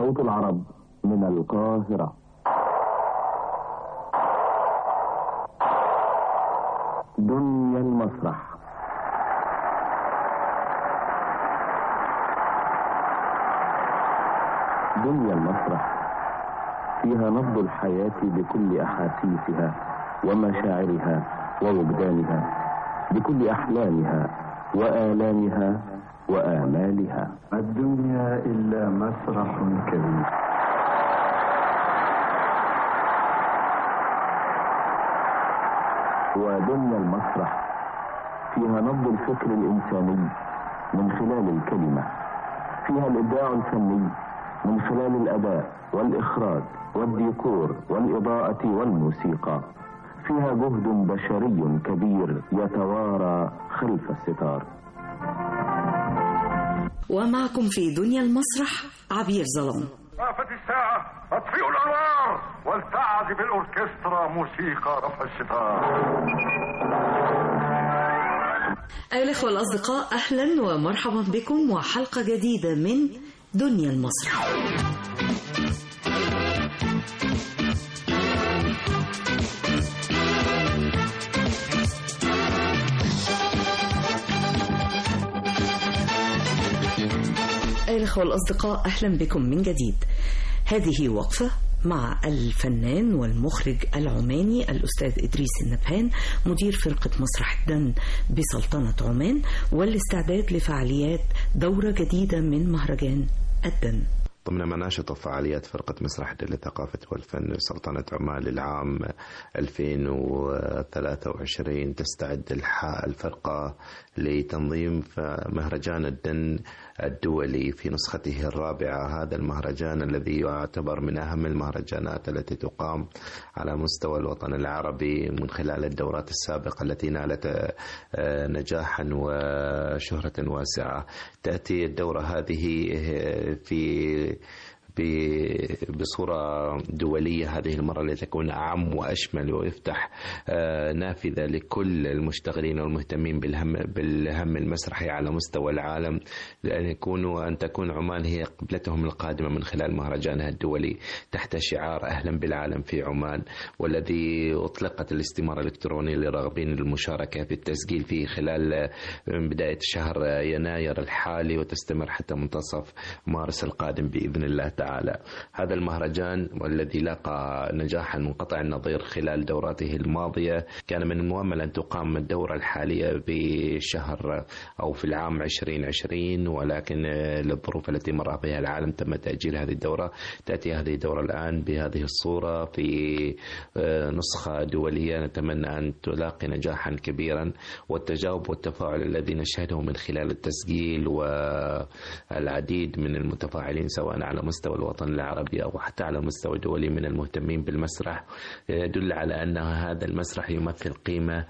صوت العرب من القاهرة دنيا المسرح دنيا المسرح فيها نبض الحياة بكل أحاسيسها ومشاعرها ووجدانها بكل أحلامها وآلامها وآمالها الدنيا إلا مسرح كبير ودنيا المسرح فيها نبض الفكر الإنساني من خلال الكلمة فيها الإبداع الفني من خلال الأداء والإخراج والديكور والإضاءة والموسيقى فيها جهد بشري كبير يتوارى خلف الستار ومعكم في دنيا المسرح عبير ظلام وقفت الساعة اطفئوا الأنوار ولتعزف الأوركسترا موسيقى رفع الستار أيها الأخوة الأصدقاء أهلا ومرحبا بكم وحلقة جديدة من دنيا المسرح أيها الأخوة الأصدقاء أهلا بكم من جديد هذه وقفة مع الفنان والمخرج العماني الأستاذ إدريس النبهان مدير فرقة مسرح الدن بسلطنة عمان والاستعداد لفعاليات دورة جديدة من مهرجان الدن ضمن مناشط وفعاليات فرقة مسرح للثقافة والفن سلطنة عمان للعام 2023 تستعد الفرقة لتنظيم مهرجان الدن الدولي في نسخته الرابعة هذا المهرجان الذي يعتبر من أهم المهرجانات التي تقام على مستوى الوطن العربي من خلال الدورات السابقة التي نالت نجاحا وشهرة واسعة تأتي الدورة هذه في بصورة دولية هذه المرة لتكون أعم وأشمل ويفتح نافذة لكل المشتغلين والمهتمين بالهم بالهم المسرحي على مستوى العالم لأن يكونوا أن تكون عمان هي قبلتهم القادمة من خلال مهرجانها الدولي تحت شعار أهلا بالعالم في عمان والذي أطلقت الاستمارة الإلكترونية لراغبين المشاركة في التسجيل فيه خلال بداية شهر يناير الحالي وتستمر حتى منتصف مارس القادم بإذن الله تعالى هذا المهرجان والذي لاقى نجاحا منقطع النظير خلال دوراته الماضية كان من المؤمل أن تقام الدورة الحالية بشهر أو في العام 2020 ولكن للظروف التي مر بها العالم تم تأجيل هذه الدورة تأتي هذه الدورة الآن بهذه الصورة في نسخة دولية نتمنى أن تلاقي نجاحا كبيرا والتجاوب والتفاعل الذي نشهده من خلال التسجيل والعديد من المتفاعلين سواء على مستوى الوطن العربي أو حتى على مستوى دولي من المهتمين بالمسرح يدل على أن هذا المسرح يمثل قيمة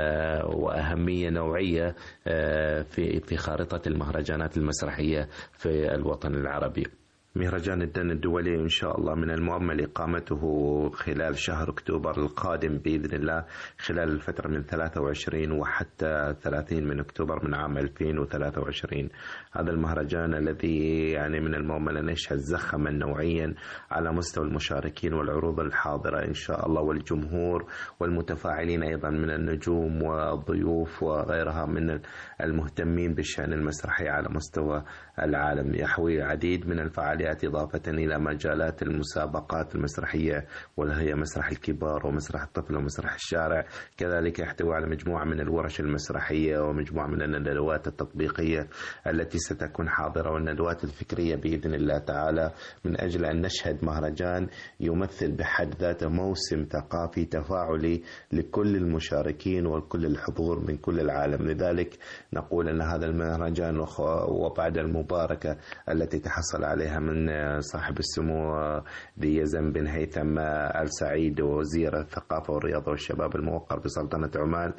وأهمية نوعية في في خارطة المهرجانات المسرحية في الوطن العربي. مهرجان الدن الدولي إن شاء الله من المؤمل إقامته خلال شهر أكتوبر القادم بإذن الله خلال الفترة من 23 وحتى 30 من أكتوبر من عام 2023 هذا المهرجان الذي يعني من المؤمل أن يشهد زخما نوعيا على مستوى المشاركين والعروض الحاضرة إن شاء الله والجمهور والمتفاعلين أيضا من النجوم والضيوف وغيرها من المهتمين بالشأن المسرحي على مستوى العالم يحوي العديد من الفعاليات إضافة إلى مجالات المسابقات المسرحية وهي مسرح الكبار ومسرح الطفل ومسرح الشارع كذلك يحتوي على مجموعة من الورش المسرحية ومجموعة من الندوات التطبيقية التي ستكون حاضرة والندوات الفكرية بإذن الله تعالى من أجل أن نشهد مهرجان يمثل بحد ذاته موسم ثقافي تفاعلي لكل المشاركين وكل الحضور من كل العالم لذلك نقول أن هذا المهرجان وبعد المباركة التي تحصل عليها من صاحب السمو ذي يزن بن هيثم آل سعيد وزير الثقافة والرياضة والشباب الموقر بسلطنة عمان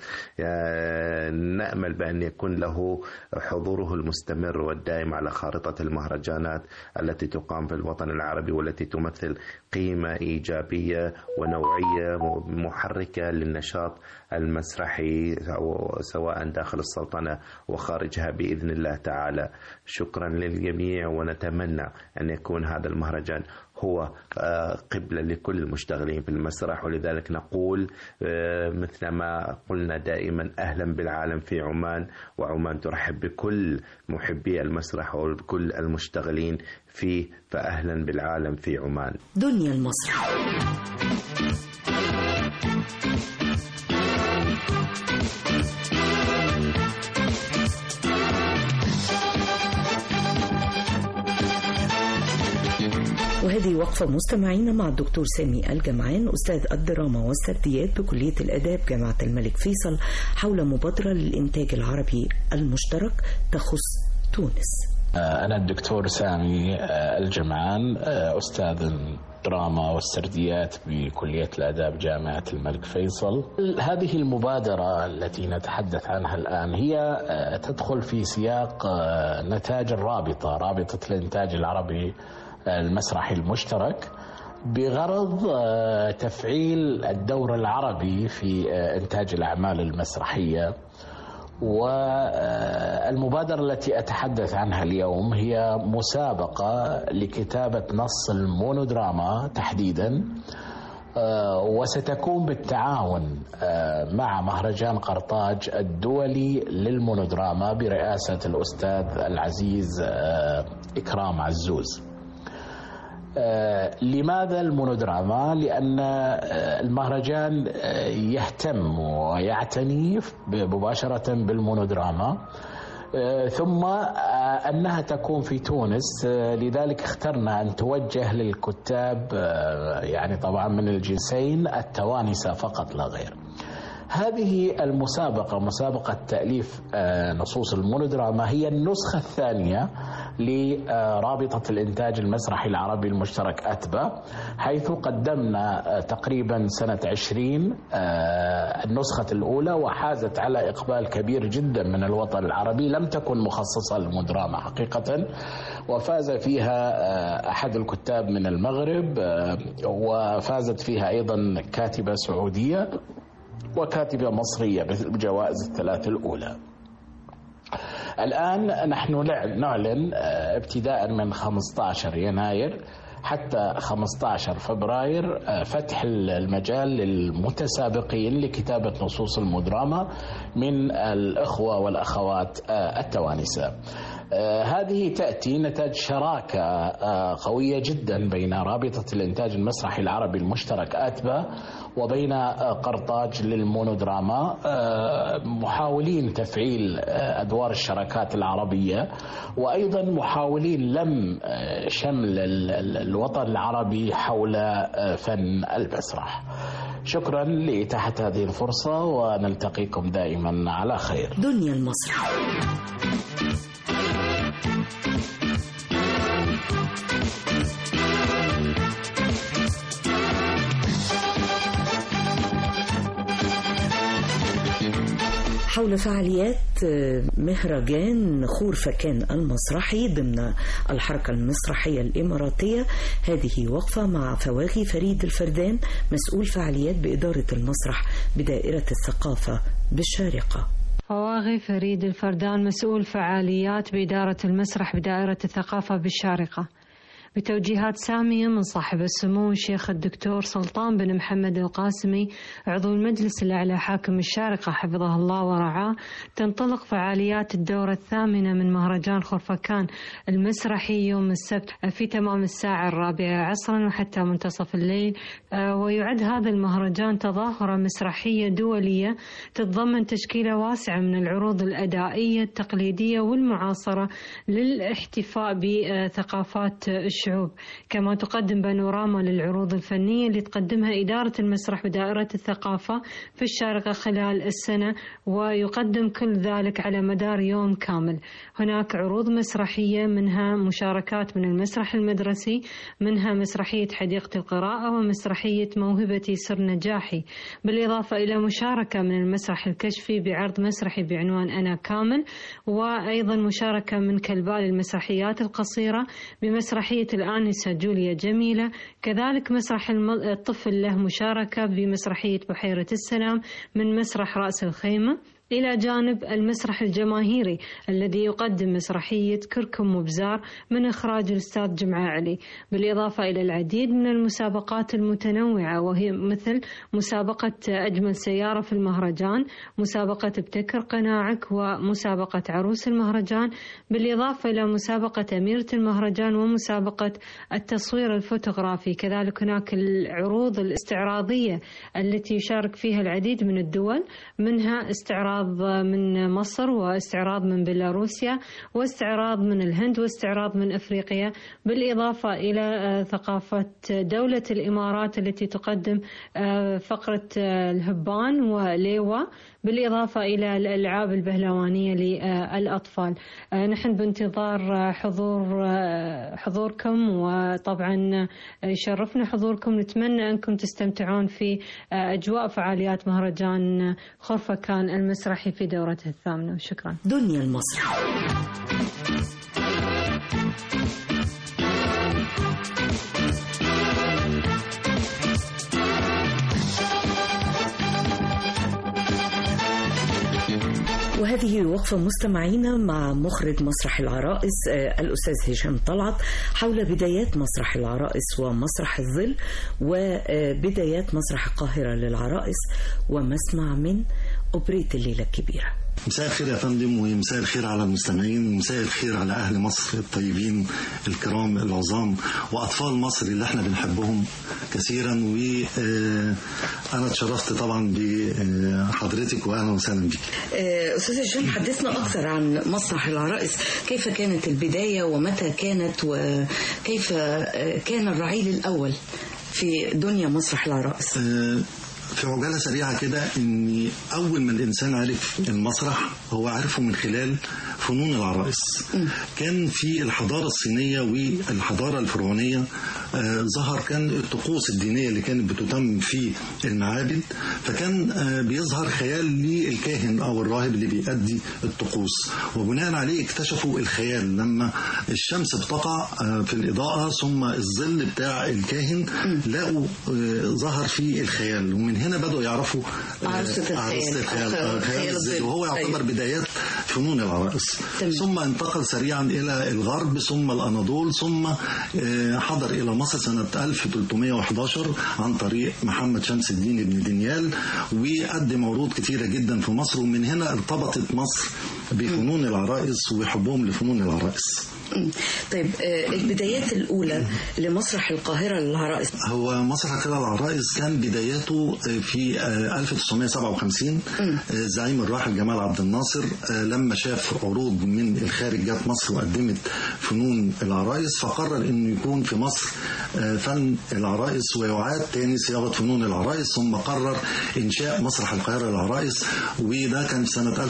نأمل بأن يكون له حضوره المستمر والدائم على خارطة المهرجانات التي تقام في الوطن العربي والتي تمثل قيمة إيجابية ونوعية محركة للنشاط المسرحي سواء داخل السلطنة وخارجها بإذن الله تعالى شكرا للجميع ونتمنى أن يكون هذا المهرجان هو آه، قبلة لكل المشتغلين في المسرح ولذلك نقول آه، مثل ما قلنا دائما أهلا بالعالم في عمان وعمان ترحب بكل محبي المسرح وبكل المشتغلين فيه فأهلا بالعالم في عمان دنيا المسرح وهذه وقفة مستمعين مع الدكتور سامي الجمعان أستاذ الدراما والسرديات بكلية الآداب جامعة الملك فيصل حول مبادرة للإنتاج العربي المشترك تخص تونس أنا الدكتور سامي الجمعان أستاذ الدراما والسرديات بكلية الآداب جامعة الملك فيصل هذه المبادرة التي نتحدث عنها الآن هي تدخل في سياق نتاج الرابطة رابطة الإنتاج العربي المسرحي المشترك بغرض تفعيل الدور العربي في إنتاج الأعمال المسرحية والمبادرة التي أتحدث عنها اليوم هي مسابقة لكتابة نص المونودراما تحديدا وستكون بالتعاون مع مهرجان قرطاج الدولي للمونودراما برئاسة الأستاذ العزيز إكرام عزوز لماذا المونودراما؟ لأن المهرجان يهتم ويعتني مباشرة بالمونودراما ثم أنها تكون في تونس لذلك اخترنا أن توجه للكتاب يعني طبعا من الجنسين التوانسة فقط لا غير هذه المسابقة مسابقة تأليف نصوص المونودراما هي النسخة الثانية لرابطة الإنتاج المسرحي العربي المشترك أتبا حيث قدمنا تقريبا سنة 20 النسخة الأولى وحازت على إقبال كبير جدا من الوطن العربي لم تكن مخصصة للمدراما حقيقة وفاز فيها أحد الكتاب من المغرب وفازت فيها أيضا كاتبة سعودية وكاتبة مصرية بجوائز الثلاث الأولى الآن نحن نعلن ابتداء من 15 يناير حتى 15 فبراير فتح المجال للمتسابقين لكتابة نصوص المدراما من الإخوة والأخوات التوانسة هذه تأتي نتاج شراكة قوية جدا بين رابطة الإنتاج المسرحي العربي المشترك أتبا وبين قرطاج للمونودراما محاولين تفعيل أدوار الشراكات العربية وأيضا محاولين لم شمل الوطن العربي حول فن المسرح شكرا لإتاحة هذه الفرصة ونلتقيكم دائما على خير دنيا المسرح حول فعاليات مهرجان خور فكان المسرحي ضمن الحركة المسرحية الإماراتية هذه وقفة مع فواغي فريد الفردان مسؤول فعاليات بإدارة المسرح بدائرة الثقافة بالشارقة فواغي فريد الفردان مسؤول فعاليات بإدارة المسرح بدائرة الثقافة بالشارقة بتوجيهات سامية من صاحب السمو الشيخ الدكتور سلطان بن محمد القاسمي عضو المجلس الأعلى حاكم الشارقة حفظه الله ورعاه تنطلق فعاليات الدورة الثامنة من مهرجان خرفكان المسرحي يوم السبت في تمام الساعة الرابعة عصرا وحتى منتصف الليل ويعد هذا المهرجان تظاهرة مسرحية دولية تتضمن تشكيلة واسعة من العروض الأدائية التقليدية والمعاصرة للاحتفاء بثقافات الشعوب كما تقدم بانوراما للعروض الفنية اللي تقدمها إدارة المسرح بدائرة الثقافة في الشارقة خلال السنة ويقدم كل ذلك على مدار يوم كامل هناك عروض مسرحية منها مشاركات من المسرح المدرسي منها مسرحية حديقة القراءة ومسرحية موهبتي سر نجاحي بالإضافة إلى مشاركة من المسرح الكشفي بعرض مسرحي بعنوان أنا كامل وأيضا مشاركة من كلبال المسرحيات القصيرة بمسرحية الآنسة جوليا جميلة كذلك مسرح الطفل له مشاركة بمسرحية بحيرة السلام من مسرح رأس الخيمة إلى جانب المسرح الجماهيري الذي يقدم مسرحية كركم وبزار من إخراج الأستاذ جمعة علي بالإضافة إلى العديد من المسابقات المتنوعة وهي مثل مسابقة أجمل سيارة في المهرجان مسابقة ابتكر قناعك ومسابقة عروس المهرجان بالإضافة إلى مسابقة أميرة المهرجان ومسابقة التصوير الفوتوغرافي كذلك هناك العروض الاستعراضية التي يشارك فيها العديد من الدول منها استعراض من مصر واستعراض من بيلاروسيا واستعراض من الهند واستعراض من افريقيا بالاضافه الى آه، ثقافه دوله الامارات التي تقدم آه، فقره آه، الهبان وليوا بالاضافه الى الالعاب البهلوانيه للاطفال نحن بانتظار حضور حضوركم وطبعا يشرفنا حضوركم نتمنى انكم تستمتعون في اجواء فعاليات مهرجان خرفكان المسرحي في دورته الثامنه وشكرا دنيا المسرح وهذه وقفة مستمعينا مع مخرج مسرح العرائس آه، الأستاذ هشام طلعت حول بدايات مسرح العرائس ومسرح الظل وبدايات مسرح القاهرة للعرائس ومسمع من أوبريت الليلة الكبيرة مساء الخير يا فندم ومساء الخير على المستمعين ومساء الخير على أهل مصر الطيبين الكرام العظام وأطفال مصر اللي احنا بنحبهم كثيرا وأنا اتشرفت طبعا بحضرتك وأهلا وسهلا بك آه، أستاذ هشام حدثنا أكثر عن مسرح العرائس كيف كانت البداية ومتى كانت وكيف آه، كان الرعيل الأول في دنيا مسرح العرائس آه، في عجالة سريعة كده ان اول ما الانسان عرف المسرح هو عرفه من خلال فنون العرائس كان في الحضارة الصينية والحضارة الفرعونية آه، ظهر كان الطقوس الدينية اللي كانت بتتم في المعابد فكان آه، بيظهر خيال للكاهن أو الراهب اللي بيأدي الطقوس وبناء عليه اكتشفوا الخيال لما الشمس بتقع آه، في الإضاءة ثم الظل بتاع الكاهن لقوا آه، ظهر فيه الخيال ومن هنا بدأوا يعرفوا آه، عروسة الخيال. عروسة الخيال آه، خيال خيال الظل الظل. وهو يعتبر أيوة. بدايات فنون العرائس تمام. ثم انتقل سريعا إلى الغرب ثم الأناضول ثم آه، حضر إلى مصر سنة 1311 عن طريق محمد شمس الدين بن دنيال وقدم عروض كتيرة جدا في مصر ومن هنا ارتبطت مصر بفنون العرائس وحبهم لفنون العرائس مم. طيب آه، البدايات الأولى لمسرح القاهرة للعرائس هو مسرح كده العرائس كان بداياته في آه، 1957 آه، الزعيم الراحل جمال عبد الناصر آه، لما شاف عروض من الخارج جت مصر وقدمت فنون العرائس فقرر انه يكون في مصر آه، فن العرائس ويعاد تاني صياغه فنون العرائس ثم قرر انشاء مسرح القاهره للعرائس وده كان في سنه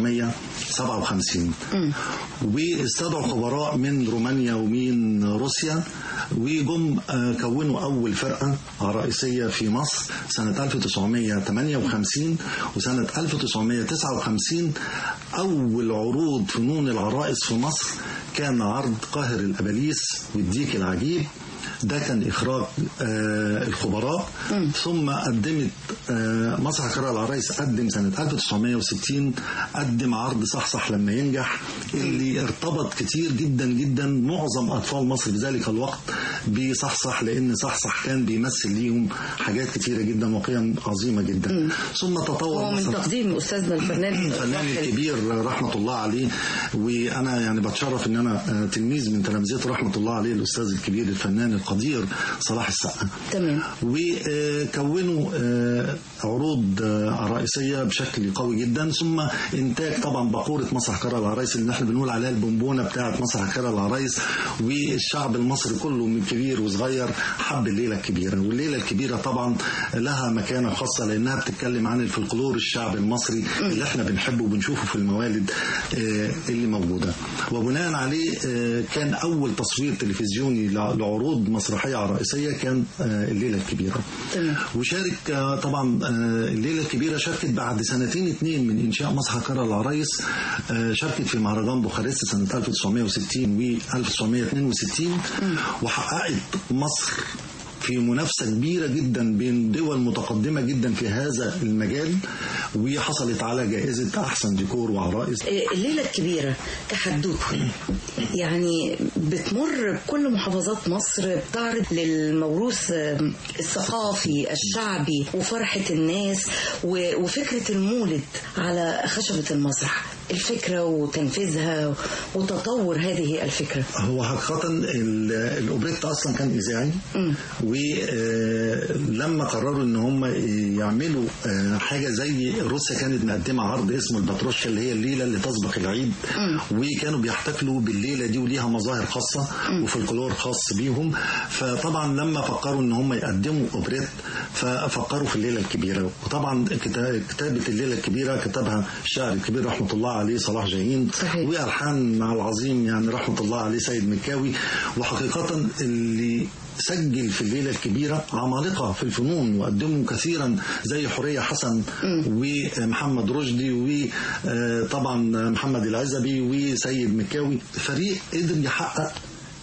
1957 واستدعوا خبراء من رومانيا ومن روسيا وجم آه، كونوا أول فرقة عرائسية في مصر سنة 1958 وسنة 1959 أول عروض فنون العرائس في مصر كان عرض قاهر الأباليس والديك العجيب ده كان إخراج آه الخبراء ثم قدمت آه مسرح قراءة العرايس قدم سنة 1960 قدم عرض صحصح لما ينجح اللي ارتبط كتير جدا جدا معظم أطفال مصر في ذلك الوقت بصحصح لأن صحصح كان بيمثل ليهم حاجات كتيرة جدا وقيم عظيمة جدا ثم تطور هو من مسرح- تقديم أستاذنا الفنان الفنان الراحل الكبير رحمة الله عليه وأنا يعني بتشرف إن أنا آه، تلميذ من تلامذته رحمة الله عليه الأستاذ الكبير الفنان القدير صلاح السقا تمام وكونوا آه، عروض آه، عرائسية بشكل قوي جدا ثم إنتاج طبعا بقورة مسرح كرة العرايس اللي احنا بنقول عليها البونبونة بتاعة مسرح كرة العرايس والشعب المصري كله من كبير وصغير حب الليلة الكبيرة والليلة الكبيرة طبعا لها مكانة خاصة لأنها بتتكلم عن الفلكلور الشعب المصري اللي احنا بنحبه وبنشوفه في الموالد آه، اللي موجودة وبناء عليه آه، كان أول تصوير تلفزيوني لع- لعروض مسرحية عرائسية كان آه، الليلة الكبيرة تمام. وشارك آه، طبعا آه، الليلة الكبيرة شاركت بعد سنتين اتنين من إنشاء مسرح كرة العرايس آه، شاركت في مهرجان بوخارست سنة 1960 و 1962 وحققت مصر في منافسة كبيرة جدا بين دول متقدمة جدا في هذا المجال وحصلت على جائزة أحسن ديكور وعرائس الليلة الكبيرة كحدوته يعني بتمر بكل محافظات مصر بتعرض للموروث الثقافي الشعبي وفرحة الناس وفكرة المولد على خشبة المسرح الفكرة وتنفيذها وتطور هذه الفكرة هو حقيقة الأوبريت أصلا كان إذاعي ولما قرروا إن هم يعملوا حاجة زي روسيا كانت مقدمة عرض اسمه الباتروشا اللي هي الليلة اللي تسبق العيد وكانوا بيحتفلوا بالليلة دي وليها مظاهر خاصة وفلكلور خاص بيهم فطبعا لما فكروا إن هم يقدموا أوبريت ففكروا في الليلة الكبيرة وطبعا كتابة الليلة الكبيرة كتبها الشاعر الكبير رحمة الله عليه صلاح جاهين صحيح. والحان مع العظيم يعني رحمه الله عليه سيد مكاوي وحقيقه اللي سجل في الليلة الكبيرة عمالقة في الفنون وقدموا كثيرا زي حورية حسن ومحمد رشدي وطبعا محمد العزبي وسيد مكاوي فريق قدر يحقق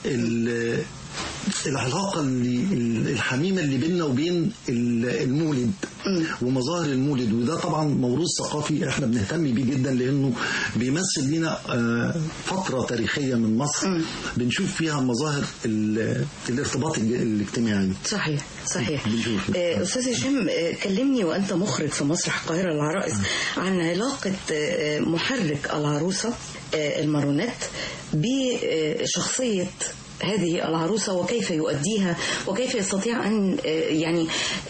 العلاقة اللي الحميمة اللي بيننا وبين المولد ومظاهر المولد وده طبعا موروث ثقافي احنا بنهتم بيه جدا لانه بيمثل لنا فترة تاريخية من مصر بنشوف فيها مظاهر الارتباط الاجتماعي صحيح صحيح استاذ هشام كلمني وانت مخرج في مسرح القاهرة العرائس عن علاقة محرك العروسة المارونات بشخصية هذه العروسة وكيف يؤديها وكيف يستطيع أن يعني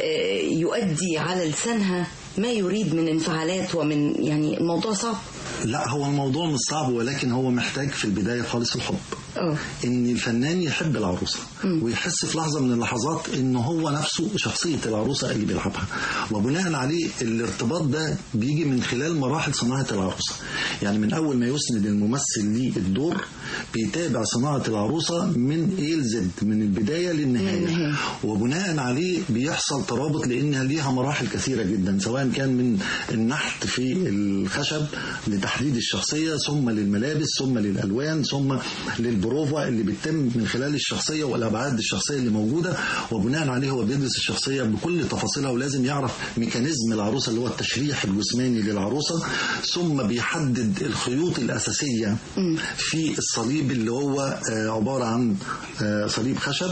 يؤدي على لسانها ما يريد من انفعالات ومن يعني الموضوع صعب لا هو الموضوع مش صعب ولكن هو محتاج في البداية خالص الحب أوه. ان الفنان يحب العروسه م. ويحس في لحظه من اللحظات ان هو نفسه شخصيه العروسه اللي بيلعبها وبناء عليه الارتباط ده بيجي من خلال مراحل صناعه العروسه يعني من اول ما يسند الممثل للدور بيتابع صناعه العروسه من ايه لزد من البدايه للنهايه مم. وبناء عليه بيحصل ترابط لانها ليها مراحل كثيره جدا سواء كان من النحت في الخشب لتحديد الشخصيه ثم للملابس ثم للالوان ثم للبروفا اللي بتتم من خلال الشخصيه والابعاد الشخصيه اللي موجوده وبناء عليه هو بيدرس الشخصيه بكل تفاصيلها ولازم يعرف ميكانيزم العروسه اللي هو التشريح الجسماني للعروسه ثم بيحدد الخيوط الاساسيه في الصليب اللي هو عباره عن صليب خشب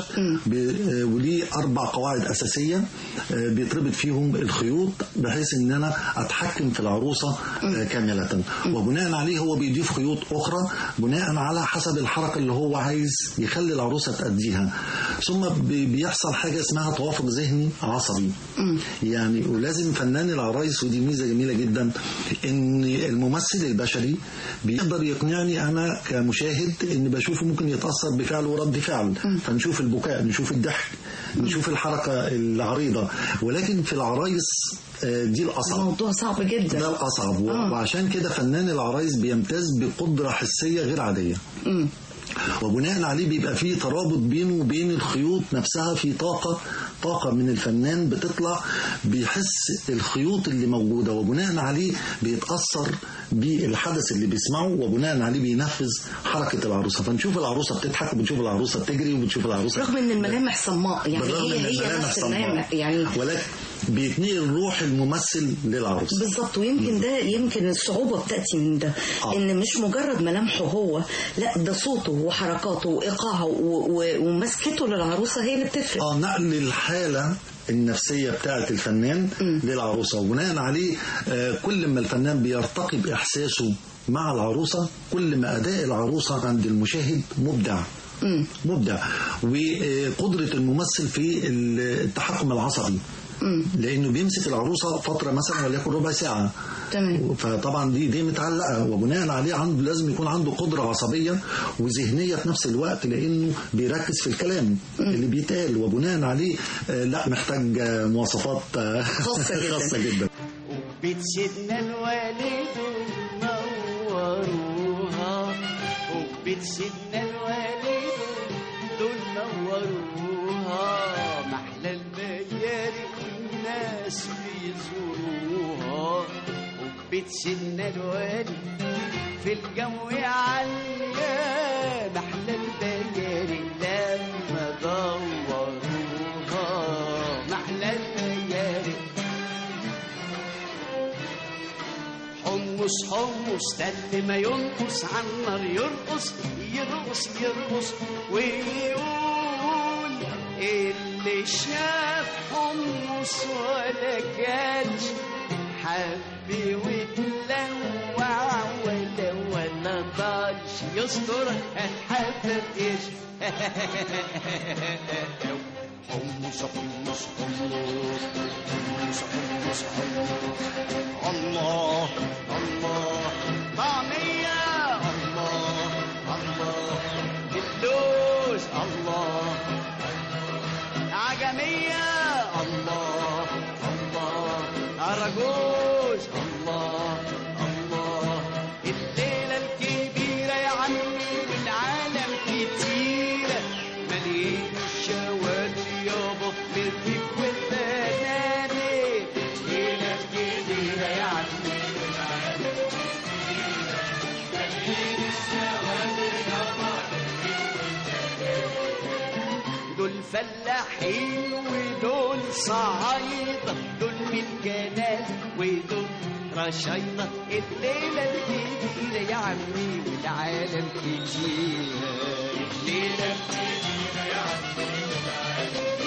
وليه اربع قواعد اساسيه بيتربط فيهم الخيوط بحيث ان انا اتحكم في العروسه كامله وبناء عليه هو بيضيف خيوط اخرى بناء على حسب الحركه اللي هو عايز يخلي العروسه تأديها ثم بيحصل حاجه اسمها توافق ذهني عصبي يعني ولازم فنان العرايس ودي ميزه جميله جدا ان الممثل البشري بيقدر يقنعني انا كمشاهد ان بشوفه ممكن يتاثر بفعل ورد فعل فنشوف البكاء نشوف الضحك نشوف الحركه العريضه ولكن في العرايس دي الأصعب موضوع صعب جدا ده الأصعب آه. وعشان كده فنان العرايس بيمتاز بقدرة حسية غير عادية م. وبناء عليه بيبقى فيه ترابط بينه وبين الخيوط نفسها في طاقة طاقة من الفنان بتطلع بيحس الخيوط اللي موجودة وبناء عليه بيتأثر بالحدث اللي بيسمعه وبناء عليه بينفذ حركة العروسة فنشوف العروسة بتضحك وبنشوف العروسة بتجري وبنشوف العروسة رغم ان الملامح صماء يعني هي هي نفس الملامح يعني ولكن بيتنقل روح الممثل للعروس بالظبط ويمكن ده يمكن الصعوبة بتأتي من ده آه. ان مش مجرد ملامحه هو لا ده صوته وحركاته وإيقاعه ومسكته للعروسة هي اللي بتفرق اه نقل الحالة النفسية بتاعة الفنان م. للعروسة وبناء عليه آه كل ما الفنان بيرتقي بإحساسه مع العروسة كل ما أداء العروسة عند المشاهد مبدع م. مبدع وقدرة الممثل في التحكم العصبي لانه بيمسك العروسه فتره مثلا وليكن ربع ساعه تمام فطبعا دي دي متعلقه وبناء عليه عنده لازم يكون عنده قدره عصبيه وذهنيه في نفس الوقت لانه بيركز في الكلام م. اللي بيتقال وبناء عليه لا محتاج مواصفات خاصه جدا خاصه جدا وبيت سيدنا الوالد نوروها وبيت سيدنا الوالد دول نوروها محلى الليالي الناس بيزوروها وبيت سيدنا الوالي في الجو على محلى الليالي لما دوروها حمص حمص ده اللي ما ينقص على النار يرقص يرقص يرقص ويقول اللي شاف حمص ولا كانش حب وتلوع ولا ولا ضالش يستر هنحبب ايش حمص حمص حمص حمص حمص حمص الله الله طعمية الله الله اللوز الله عجمية الله الله أرجوز الله الله الليلة الكبيرة يا عمي والعالم كتيرة مليء الشوارع يابا بالريف والبناني الليلة الكبيرة يا عمي والعالم دول فلاحين ودول صعايدة دول من كنال ودول رشايطة الليلة الكبيرة يا عمي والعالم كتيرة الليلة الكبيرة يا عمي والعالم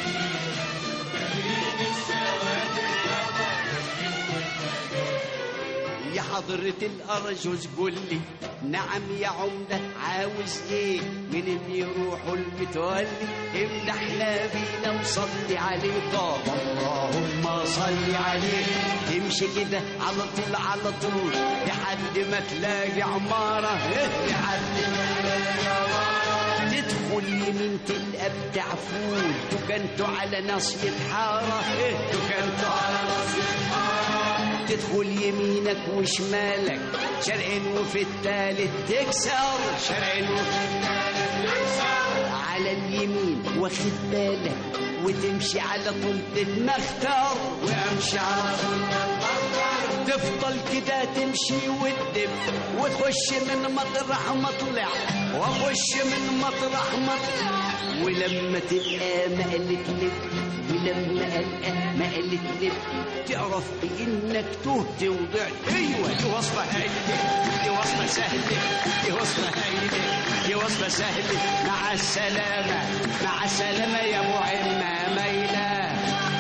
يا حضرة الأرجوز قول لي نعم يا عمدة عاوز ايه من ان يروحوا المتولي امدحنا بينا وصلي عليه طب اللهم صل عليه تمشي كده على طول على طول لحد ما تلاقي عمارة لحد ما تلاقي عمارة تدخل يمين تلقى بتاع فول دكنتوا على ناصية حارة دكنتوا على ناصية حارة تدخل يمينك وشمالك شرق وفي التالت تكسر شرق وفي التالت تكسر على اليمين واخد بالك وتمشي على طول المختار وامشي على طول تفضل كده تمشي وتدب وتخش من مطرح ما طلع واخش من مطرح ما طلع ولما تبقى مقلت لب ولما ألقى مقلت لب تعرف بانك تهت وضعت ايوه دي وصفه هايله دي وصفه سهله دي وصفه هايله دي وصفه سهله مع السلامه مع السلامه يا معمه ميله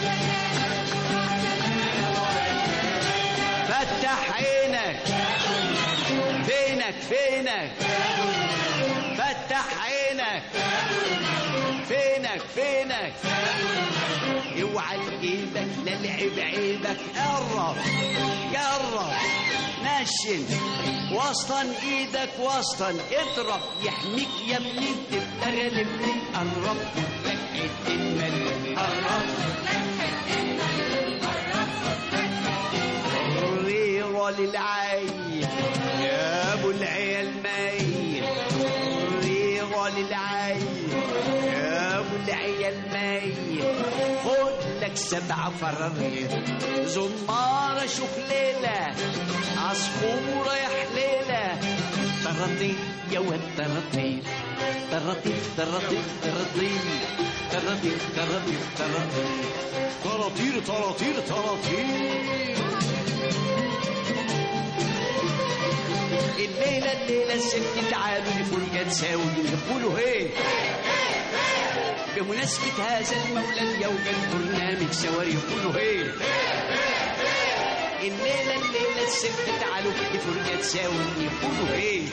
فتح عينك فينك فينك فتح عينك فينك فينك اوعى ايدك لا لعب عيبك قرب قرب نشن وسطن ايدك وسطن اضرب يحميك يا ابني تبقى غالبني قرب لك حته المال قرب ريرة للعين يا ابو العيال مايل ريرة للعين يا ابو العيال مايل خد لك سبع فرارير زمارة شوف ليلة عصفورة يا حليلة طراطيل يا واد طراطيل طراطيل طراطيل طراطيل طراطيل طراطيل طراطيل طراطيل طراطيل طراطيل الليلة الليلة الست تعالوا لفرجة تساوي يقولوا هي بمناسبة هذا المولى اليوجد برنامج سواري يقولوا هي الليلة الليلة الست تعالوا لفرجة تساوي يقولوا هي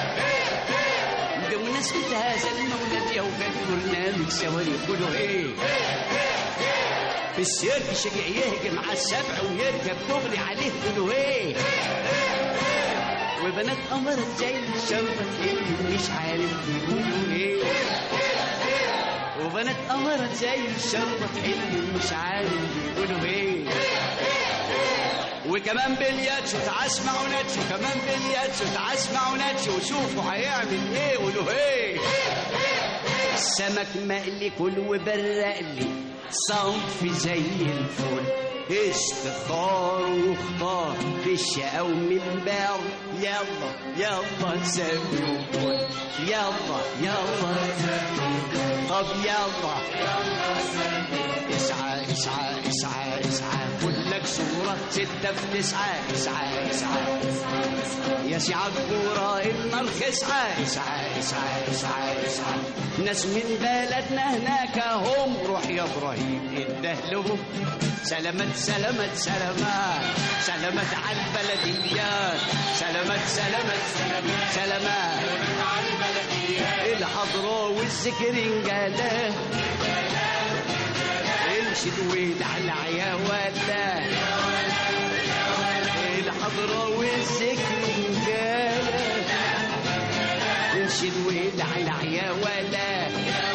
بمناسبة هذا المولى اليوجد برنامج سواري يقولوا هي في السيرك شجع يهجم على السبع ويركب دغري عليه يقولوا هي وبنات قمرت زي الشرطة اللي مش عارف يقولوا ايه وبنات قمرت زي الشرطة اللي مش عارف يقولوا ايه وكمان بلياتشو تعال اسمعوا ناتشو كمان بلياتشو تعال اسمعوا ناتشو وشوفوا هيعمل ايه قولوا ايه السمك مقلي كل وبرق لي صنف زي الفل استخار واختار فيش او منبر يلا يلا نسمي وكل يلا يلا طب يلا يلا اسعى اسعى اسعى اسعى كلك مكسورة ستة في تسعة اسعى اسعى يا سي عالكورة النار خسعة اسعى اسعى اسعى اسعى ناس من بلدنا هناك هم روح يا ابراهيم ادهلهم سلامات سلامات سلامات سلامات على البلديات سلامات سلامات سلامات سلامات على البلديات الحضرة والسكرنجالة الشد ودلع يا ولا الحضرة والسكرنجالة الشد ودلع يا ولا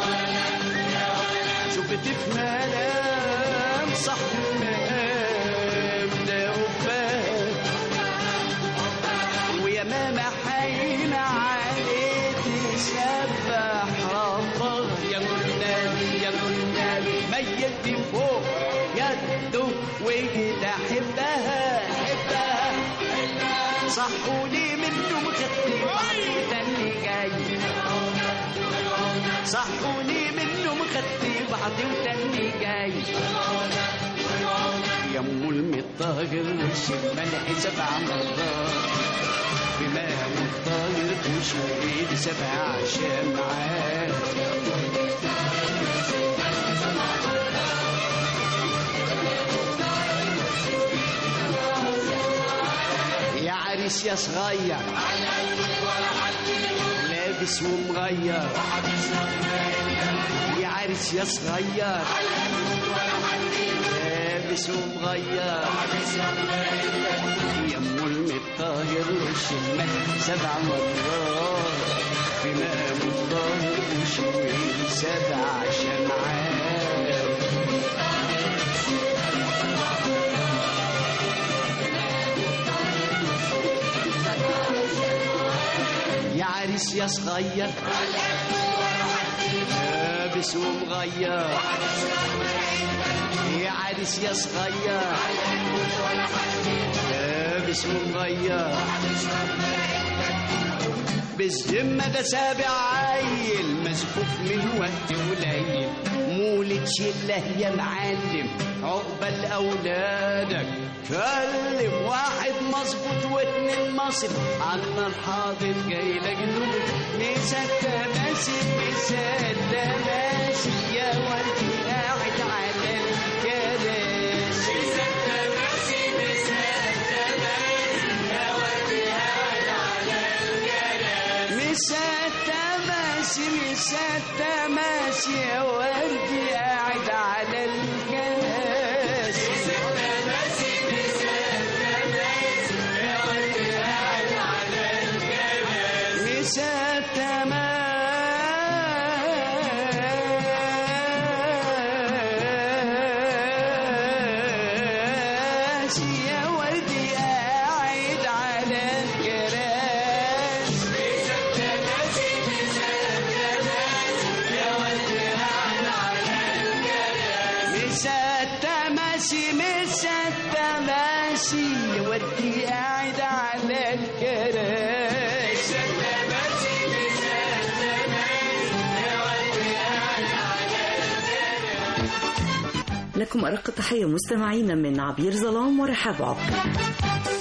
شفت في منام صح المقام ده وفاه ويا ماما حين عليك سبح ربك يا النبي يا النبي ميت فوق يده وكده حبها حبها صحوني منه مخدي بعد تاني جاي صحوني منه مخدي بعد وتاني جاي يم المطاهر وش الملح سبع مرات بماء الطاهر وش ايد سبع شمعات يا عريس يا صغير لابس ومغير يا عريس يا صغير لابس ومغير يا ام المطاهر وشمال سبع مرات في مقام الظاهر وشوي سبع شمعات يا عريس يا صغير لابس ومغير يا عريس يا صغير لابس ومغير بالذمة ده سابع عيل مسفوف من وقت قليل مولد شله يا معلم عقبال أولادك كلم واحد مظبوط واتنين مصر عنا الحاضر جاي لك دول مسك ماشي مسك ماشي يا ولدي قاعد على الكراسي مسك ماشي مسك ماشي يا ولدي قاعد على الكراسي مسك ماشي مسك ماشي يا ولدي قاعد على الكراسي ماشي يا وردي قاعد على الكراس مساتة ماشي مساتة ماشي يا ودي قاعد على الكراس لكم أرق تحية مستمعينا من عبير ظلام ورحاب عقل